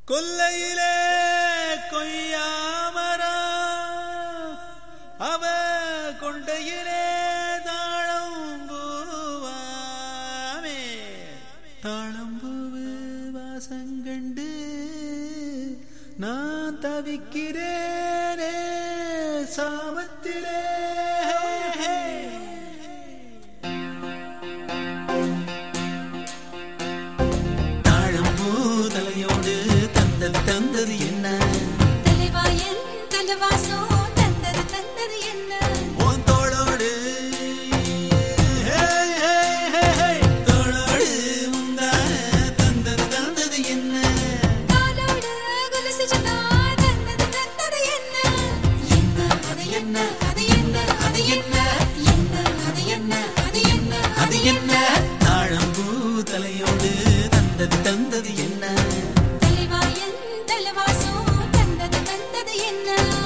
கொல்லையிலே கொய்யாமரா அவ கொண்டையிலே தாழம் பூவாமே தாழம்பூவு வாசங்கண்டு நான் தவிக்கிறேனே சாமத்திலே தாழம்பூ தலையோடு தந்தது தந்தது என்ன தலைவாயன் தலவாசோ தந்தது தந்தது என்ன உன் தோளோடு ஹே, ஹே, ஹே, ஹே, தோளோடு உந்தான தந்தது தந்தது என்ன காலோடு கொலுசு சுத்தா தந்தது தந்தது என்ன என்ன அது என்ன அது என்ன அது என்ன என்ன அது என்ன அது என்ன அது என்ன தாழம்பூ தலையோடு தந்தது தந்தது என்ன தலைவாயன் தலவாசோ தந்தது தந்தது என்ன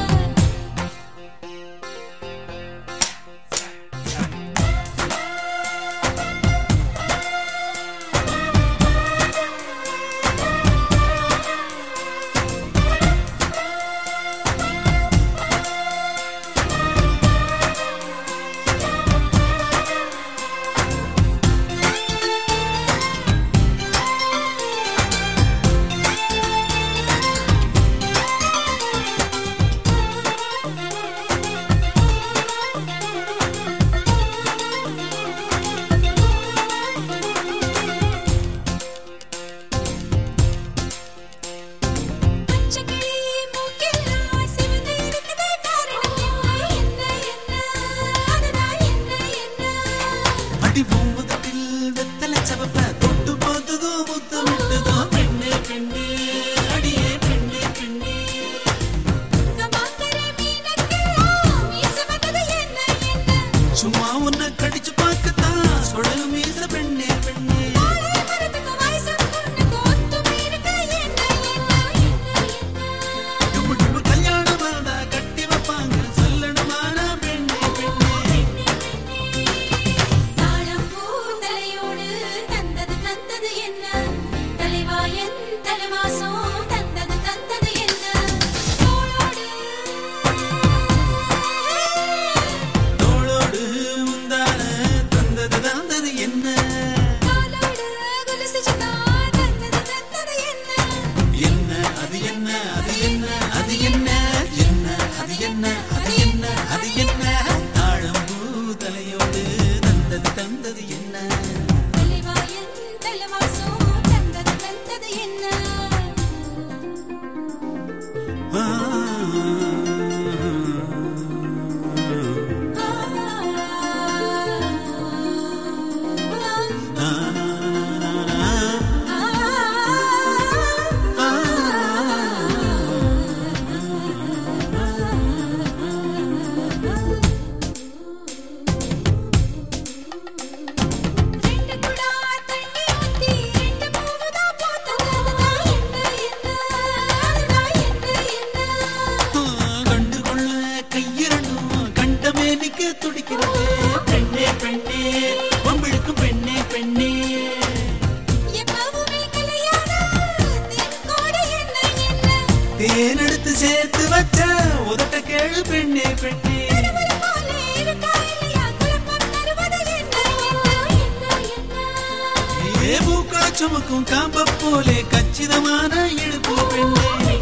பச்சைக்கிளி மூக்கெல்லாம் சிவந்து இருக்குதே காரணம் என்ன என்ன என்ன அதுதான் என்ன என்ன அடி பூமுகத்தில் வெத்தலை சவப்ப தொட்டு போத்ததோ முத்து விட்டதோ பெண்ணே பெண்ணே அடியே பெண்ணே பெண்ணே கமாக்கரை மீனக்கெல்லாம் மீச வந்தது என்ன என்ன சும்மா உன்னை கடிச்சு பார்க்கத்தான் சுழல் மீச பெண்ணே பெண்ணே வாழை மரத்துக்கு வயசு பொண்ணுக்கு ஒத்துமை இருக்கு என்ன என்ன என்ன என்ன டும்மு டும்மு கல்யாணம் வந்தா கட்டி வைப்பாங்க சொல்லணுமானா பெண்ணே பெண்ணே தாழம்பூ தலையோடு தந்தது தந்தது என்ன தலைவாயன் தலைவாசம் தந்தது தந்தது என்ன தோளோடு தோளோடு உந்தான தந்தது தந்தது என்ன காலோடு கொலுசு சுத்தா தந்தது தந்தது என்ன என்ன அது என்ன அது என்ன அது என்ன என்ன அது என்ன அது என்ன அது என்ன தாழம்பூ தலையோடு தந்தது தந்தது என்ன தலைவாயன் தலைவாசம் தந்தது தந்தது என்ன ஆ, ஆ, ஆ, ரெண்டு குடா தண்ணி ஊத்தி ரெண்டு பூவுதா போத்தது அதுதான் என்ன என்ன அதுதான் என்ன என்ன கண்டு கொள்ள கையிரண்டும் கண்டமேனிக்கு துடிக்கிறது பெண்ணே பெண்ணே வம்பிழுக்கும் பெண்ணே பெண்ணே எப்பவுமே கல்யாணம் தென்கோடி என்ன என்ன தேனெடுத்து சேர்த்து வச்ச உதட்ட கேளு பெண்ணே பெண்ணே திருமண போல இருக்கா இல்லையா குழப்பம் தருவது என்ன என்ன என்ன என்ன ஏ பூக்கள சுமக்கும் காம்ப போலே கச்சிதமான இழுப்பு பெண்ணே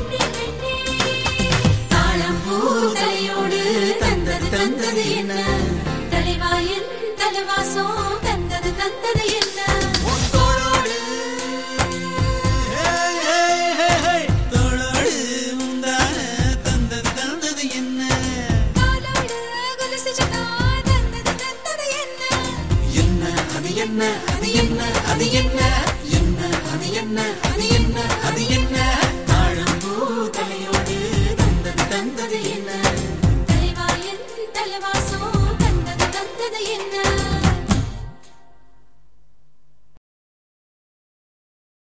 தாழம்பூ தலையோடு தந்தது தந்தது என்ன தலைவாயன் தலைவாசம் தந்தது தந்தது என்ன உன் தோளோடு ஹே, ஹே, ஹே, ஹே, தோளோடு உந்தான தந்தது தந்தது என்ன காலோடு கொலுசு சுத்தா தந்தது தந்தது என்ன என்ன அது என்ன அது என்ன அது என்ன என்ன அது என்ன